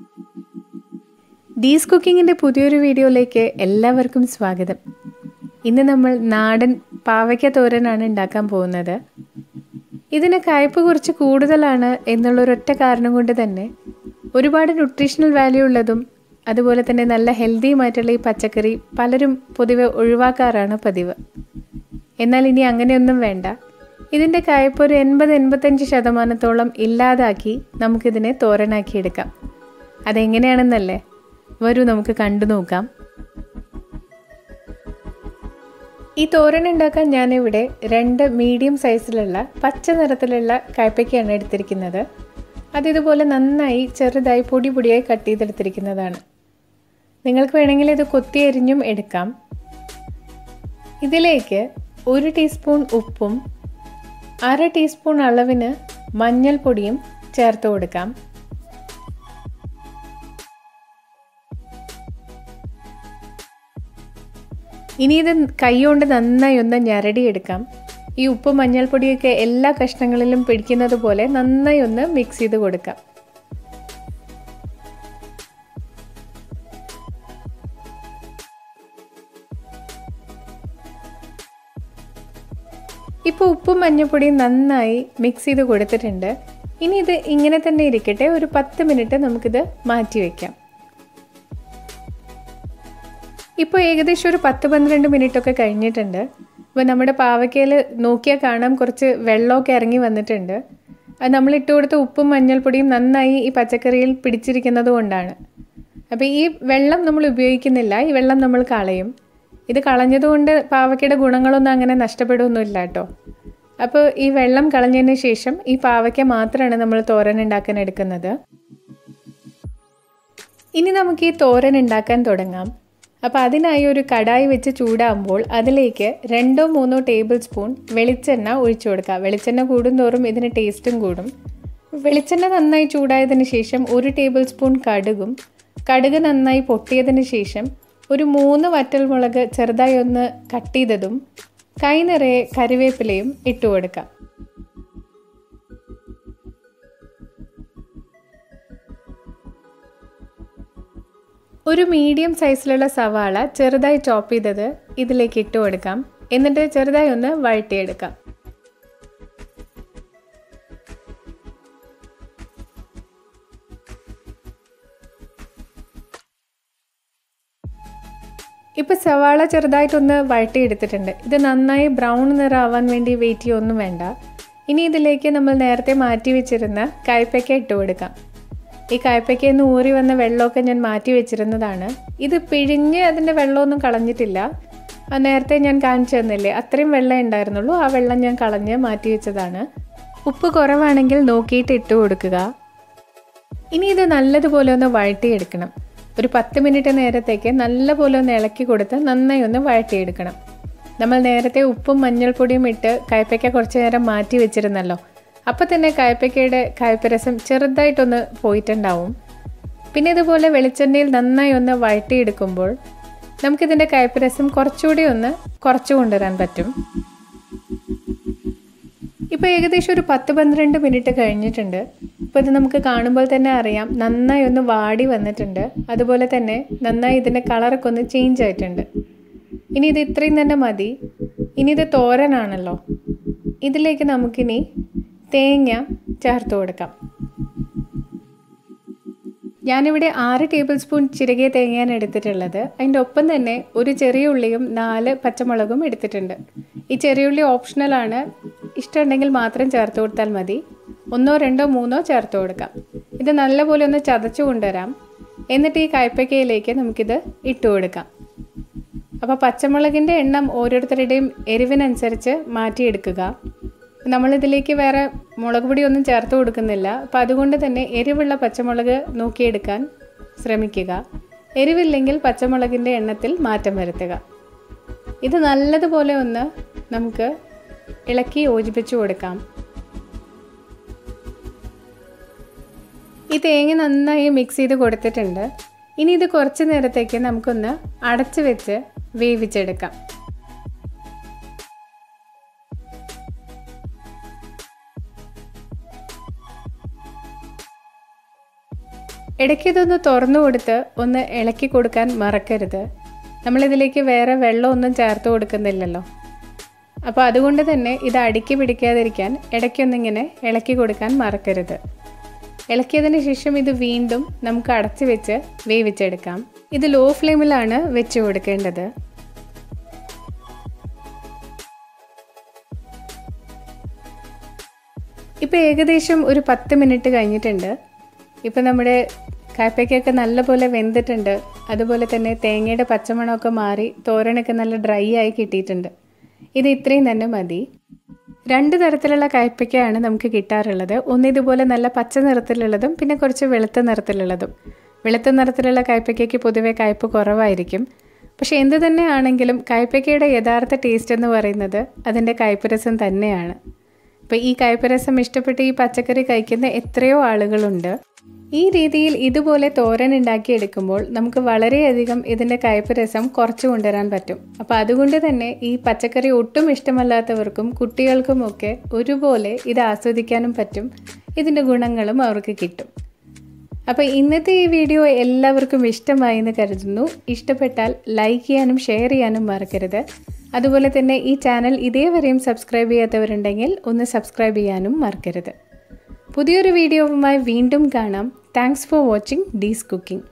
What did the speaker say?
ഡീസ് കുക്കിങ്ങിൻ്റെ പുതിയൊരു വീഡിയോയിലേക്ക് എല്ലാവർക്കും സ്വാഗതം ഇന്ന് നമ്മൾ നാടൻ പാവയ്ക്ക തോരനാണ് ഉണ്ടാക്കാൻ പോകുന്നത് ഇതിന് കയ്പ് കുറച്ച് കൂടുതലാണ് എന്നുള്ളൊരൊറ്റ കാരണം കൊണ്ട് തന്നെ ഒരുപാട് ന്യൂട്രീഷണൽ വാല്യൂ ഉള്ളതും അതുപോലെ തന്നെ നല്ല ഹെൽത്തിയുമായിട്ടുള്ള ഈ പച്ചക്കറി പലരും പൊതുവെ ഒഴിവാക്കാറാണ് പതിവ് എന്നാൽ ഇനി അങ്ങനെയൊന്നും വേണ്ട ഇതിൻ്റെ കയ്പ് ഒരു എൺപത് എൺപത്തഞ്ച് ശതമാനത്തോളം ഇല്ലാതാക്കി നമുക്കിതിനെ തോരനാക്കിയെടുക്കാം അതെങ്ങനെയാണെന്നല്ലേ വരൂ നമുക്ക് കണ്ടു നോക്കാം ഈ തോരൻ ഉണ്ടാക്കാൻ ഞാനിവിടെ രണ്ട് മീഡിയം സൈസിലുള്ള പച്ച നിറത്തിലുള്ള കയ്പയ്ക്കാണ് എടുത്തിരിക്കുന്നത് അതിതുപോലെ നന്നായി ചെറുതായി പൊടി പൊടിയായി കട്ട് ചെയ്തെടുത്തിരിക്കുന്നതാണ് നിങ്ങൾക്ക് വേണമെങ്കിൽ ഇത് കൊത്തി അരിഞ്ഞും എടുക്കാം ഇതിലേക്ക് ഒരു ടീസ്പൂൺ ഉപ്പും അര ടീസ്പൂൺ അളവിന് മഞ്ഞൾപ്പൊടിയും ചേർത്ത് കൊടുക്കാം ഇനി ഇത് കൈകൊണ്ട് നന്നായി ഒന്ന് ഞരടിയെടുക്കാം ഈ ഉപ്പ് മഞ്ഞൾപ്പൊടിയൊക്കെ എല്ലാ കഷ്ണങ്ങളിലും പിടിക്കുന്നത് പോലെ നന്നായി ഒന്ന് മിക്സ് ചെയ്ത് കൊടുക്കാം ഇപ്പോൾ ഉപ്പും മഞ്ഞൾപ്പൊടിയും നന്നായി മിക്സ് ചെയ്ത് കൊടുത്തിട്ടുണ്ട് ഇനി ഇത് ഇങ്ങനെ തന്നെ ഇരിക്കട്ടെ ഒരു പത്ത് മിനിറ്റ് നമുക്കിത് മാറ്റി വയ്ക്കാം ഇപ്പോൾ ഏകദേശം ഒരു പത്ത് പന്ത്രണ്ട് മിനിറ്റ് ഒക്കെ കഴിഞ്ഞിട്ടുണ്ട് അപ്പോൾ നമ്മുടെ പാവയ്ക്കയിൽ നോക്കിയാൽ കാണാം കുറച്ച് വെള്ളമൊക്കെ ഇറങ്ങി വന്നിട്ടുണ്ട് അത് നമ്മൾ ഇട്ട് കൊടുത്ത ഉപ്പും മഞ്ഞൾപ്പൊടിയും നന്നായി ഈ പച്ചക്കറിയിൽ പിടിച്ചിരിക്കുന്നത് കൊണ്ടാണ് അപ്പോൾ ഈ വെള്ളം നമ്മൾ ഉപയോഗിക്കുന്നില്ല ഈ വെള്ളം നമ്മൾ കളയും ഇത് കളഞ്ഞതുകൊണ്ട് പാവയ്ക്കയുടെ ഗുണങ്ങളൊന്നും അങ്ങനെ നഷ്ടപ്പെടുകയൊന്നുമില്ല കേട്ടോ അപ്പോൾ ഈ വെള്ളം കളഞ്ഞതിന് ശേഷം ഈ പാവയ്ക്ക മാത്രമാണ് നമ്മൾ തോരൻ ഉണ്ടാക്കാൻ എടുക്കുന്നത് ഇനി നമുക്ക് ഈ തോരൻ ഉണ്ടാക്കാൻ തുടങ്ങാം അപ്പോൾ അതിനായി ഒരു കടായി വെച്ച് ചൂടാകുമ്പോൾ അതിലേക്ക് രണ്ടോ മൂന്നോ ടേബിൾ സ്പൂൺ വെളിച്ചെണ്ണ ഒഴിച്ചു കൊടുക്കുക വെളിച്ചെണ്ണ കൂടുന്തോറും ഇതിന് ടേസ്റ്റും കൂടും വെളിച്ചെണ്ണ നന്നായി ചൂടായതിന് ശേഷം ഒരു ടേബിൾ സ്പൂൺ കടുകും കടുക് നന്നായി പൊട്ടിയതിന് ശേഷം ഒരു മൂന്ന് വറ്റൽമുളക് ചെറുതായി ഒന്ന് കട്ട് ചെയ്തതും കൈ നിറയെ കറിവേപ്പിലയും ഇട്ട് കൊടുക്കാം ഒരു മീഡിയം സൈസിലുള്ള സവാള ചെറുതായി ചോപ്പ് ചെയ്തത് ഇതിലേക്ക് ഇട്ട് കൊടുക്കാം എന്നിട്ട് ചെറുതായി ഒന്ന് വഴട്ടിയെടുക്കാം ഇപ്പോൾ സവാള ചെറുതായിട്ടൊന്ന് വഴട്ടിയെടുത്തിട്ടുണ്ട് ഇത് നന്നായി ബ്രൗൺ നിറം ആവാൻ വേണ്ടി വെയിറ്റ് ചെയ്യൊന്നും വേണ്ട ഇനി ഇതിലേക്ക് നമ്മൾ നേരത്തെ മാറ്റി വെച്ചിരുന്ന കയ്പയ്ക്ക ഇട്ട് കൊടുക്കാം ഈ കായ്പയ്ക്കയിൽ നിന്ന് ഊറി വന്ന വെള്ളമൊക്കെ ഞാൻ മാറ്റി വെച്ചിരുന്നതാണ് ഇത് പിഴിഞ്ഞ് അതിൻ്റെ വെള്ളമൊന്നും കളഞ്ഞിട്ടില്ല നേരത്തെ ഞാൻ കാണിച്ചു തന്നില്ലേ അത്രയും വെള്ളം ഉണ്ടായിരുന്നുള്ളൂ ആ വെള്ളം ഞാൻ കളഞ്ഞ് മാറ്റി വെച്ചതാണ് ഉപ്പ് കുറവാണെങ്കിൽ നോക്കിയിട്ട് ഇട്ട് കൊടുക്കുക ഇനി ഇത് നല്ലതുപോലെ ഒന്ന് വഴട്ടിയെടുക്കണം ഒരു പത്ത് മിനിറ്റ് നേരത്തേക്ക് നല്ലപോലെ ഒന്ന് ഇളക്കി കൊടുത്ത് നന്നായി ഒന്ന് വഴട്ടിയെടുക്കണം നമ്മൾ നേരത്തെ ഉപ്പും മഞ്ഞൾപ്പൊടിയും ഇട്ട് കയ്പയ്ക്ക കുറച്ച് നേരം മാറ്റി വെച്ചിരുന്നല്ലോ അപ്പോൾ തന്നെ കായ്പയ്ക്കയുടെ കായ്പരസം ചെറുതായിട്ടൊന്ന് പോയിട്ടുണ്ടാവും പിന്നെ ഇതുപോലെ വെളിച്ചെണ്ണയിൽ നന്നായി ഒന്ന് വഴട്ടിയെടുക്കുമ്പോൾ നമുക്കിതിൻ്റെ കായ്പരസം കുറച്ചുകൂടി ഒന്ന് കുറച്ചു കൊണ്ടുവരാൻ പറ്റും ഇപ്പോൾ ഏകദേശം ഒരു പത്ത് പന്ത്രണ്ട് മിനിറ്റ് കഴിഞ്ഞിട്ടുണ്ട് ഇപ്പോൾ ഇത് നമുക്ക് കാണുമ്പോൾ തന്നെ അറിയാം നന്നായി ഒന്ന് വാടി വന്നിട്ടുണ്ട് അതുപോലെ തന്നെ നന്നായി ഇതിൻ്റെ കളറൊക്കെ ഒന്ന് ചേഞ്ച് ആയിട്ടുണ്ട് ഇനി ഇത് ഇത്രയും തന്നെ മതി ഇനി ഇത് തോരനാണല്ലോ ഇതിലേക്ക് നമുക്കിനി തേങ്ങ ചേർത്ത് കൊടുക്കാം ഞാനിവിടെ ആറ് ടേബിൾ സ്പൂൺ ചിരകിയ തേങ്ങയാണ് എടുത്തിട്ടുള്ളത് അതിൻ്റെ ഒപ്പം തന്നെ ഒരു ചെറിയ ഉള്ളിയും നാല് പച്ചമുളകും എടുത്തിട്ടുണ്ട് ഈ ചെറിയ ഉള്ളി ഓപ്ഷണലാണ് ഇഷ്ടമുണ്ടെങ്കിൽ മാത്രം ചേർത്ത് കൊടുത്താൽ മതി ഒന്നോ രണ്ടോ മൂന്നോ ചേർത്ത് കൊടുക്കാം ഇത് നല്ലപോലെ ഒന്ന് ചതച്ചു കൊണ്ടുവരാം എന്നിട്ട് ഈ കയ്പയ്ക്കയിലേക്ക് നമുക്കിത് ഇട്ട് കൊടുക്കാം അപ്പോൾ പച്ചമുളകിൻ്റെ എണ്ണം ഓരോരുത്തരുടെയും എരിവിനനുസരിച്ച് മാറ്റിയെടുക്കുക നമ്മളിതിലേക്ക് വേറെ മുളക് പൊടി ഒന്നും ചേർത്ത് കൊടുക്കുന്നില്ല അപ്പം അതുകൊണ്ട് തന്നെ എരിവുള്ള പച്ചമുളക് നോക്കിയെടുക്കാൻ ശ്രമിക്കുക എരിവില്ലെങ്കിൽ പച്ചമുളകിൻ്റെ എണ്ണത്തിൽ മാറ്റം വരുത്തുക ഇത് നല്ലതുപോലെ ഒന്ന് നമുക്ക് ഇളക്കി യോജിപ്പിച്ചു കൊടുക്കാം ഈ തേങ്ങ നന്നായി മിക്സ് ചെയ്ത് കൊടുത്തിട്ടുണ്ട് ഇനി ഇത് കുറച്ച് നേരത്തേക്ക് നമുക്കൊന്ന് അടച്ചു വെച്ച് വേവിച്ചെടുക്കാം ഇടയ്ക്ക് ഇതൊന്ന് തുറന്നു കൊടുത്ത് ഒന്ന് ഇളക്കി കൊടുക്കാൻ മറക്കരുത് നമ്മളിതിലേക്ക് വേറെ വെള്ളമൊന്നും ചേർത്ത് കൊടുക്കുന്നില്ലല്ലോ അപ്പോൾ അതുകൊണ്ട് തന്നെ ഇത് അടുക്കി പിടിക്കാതിരിക്കാൻ ഇടയ്ക്കൊന്നിങ്ങനെ ഇളക്കി കൊടുക്കാൻ മറക്കരുത് ഇളക്കിയതിന് ശേഷം ഇത് വീണ്ടും നമുക്ക് അടച്ചു വെച്ച് വേവിച്ചെടുക്കാം ഇത് ലോ ഫ്ലെയിമിലാണ് വെച്ച് കൊടുക്കേണ്ടത് ഇപ്പോൾ ഏകദേശം ഒരു പത്ത് മിനിറ്റ് കഴിഞ്ഞിട്ടുണ്ട് ഇപ്പോൾ നമ്മുടെ കായ്പയ്ക്കൊക്കെ നല്ലപോലെ വെന്തിട്ടുണ്ട് അതുപോലെ തന്നെ തേങ്ങയുടെ പച്ചമണമൊക്കെ മാറി തോരനൊക്കെ നല്ല ഡ്രൈ ആയി കിട്ടിയിട്ടുണ്ട് ഇത് ഇത്രയും തന്നെ മതി രണ്ട് തരത്തിലുള്ള കയ്പ്പയ്ക്കയാണ് നമുക്ക് കിട്ടാറുള്ളത് ഒന്ന് ഇതുപോലെ നല്ല പച്ച നിറത്തിലുള്ളതും പിന്നെ കുറച്ച് വെളുത്ത നിറത്തിലുള്ളതും വെളുത്ത നിറത്തിലുള്ള കയ്പ്പയ്ക്കയ്ക്ക് പൊതുവെ കയ്പ്പ് കുറവായിരിക്കും പക്ഷേ എന്ത് തന്നെ ആണെങ്കിലും കയ്പ്പയ്ക്കയുടെ യഥാർത്ഥ ടേസ്റ്റ് എന്ന് പറയുന്നത് അതിൻ്റെ കയ്പ്പ് രസം തന്നെയാണ് അപ്പോൾ ഈ കയ്പ്പ് രസം ഇഷ്ടപ്പെട്ട് ഈ പച്ചക്കറി കഴിക്കുന്ന എത്രയോ ആളുകളുണ്ട് ഈ രീതിയിൽ ഇതുപോലെ തോരൻ ഉണ്ടാക്കിയെടുക്കുമ്പോൾ നമുക്ക് വളരെയധികം ഇതിൻ്റെ കയ്പ്പ് രസം കുറച്ച് കൊണ്ടുവരാൻ പറ്റും അപ്പോൾ അതുകൊണ്ട് തന്നെ ഈ പച്ചക്കറി ഒട്ടും ഇഷ്ടമല്ലാത്തവർക്കും കുട്ടികൾക്കുമൊക്കെ ഒരുപോലെ ഇത് ആസ്വദിക്കാനും പറ്റും ഇതിൻ്റെ ഗുണങ്ങളും അവർക്ക് കിട്ടും അപ്പോൾ ഇന്നത്തെ ഈ വീഡിയോ എല്ലാവർക്കും ഇഷ്ടമായി എന്ന് കരുതുന്നു ഇഷ്ടപ്പെട്ടാൽ ലൈക്ക് ചെയ്യാനും ഷെയർ ചെയ്യാനും മറക്കരുത് അതുപോലെ തന്നെ ഈ ചാനൽ ഇതേവരെയും സബ്സ്ക്രൈബ് ചെയ്യാത്തവരുണ്ടെങ്കിൽ ഒന്ന് സബ്സ്ക്രൈബ് ചെയ്യാനും മറക്കരുത് പുതിയൊരു വീഡിയോവുമായി വീണ്ടും കാണാം thanks for watching Dee's cooking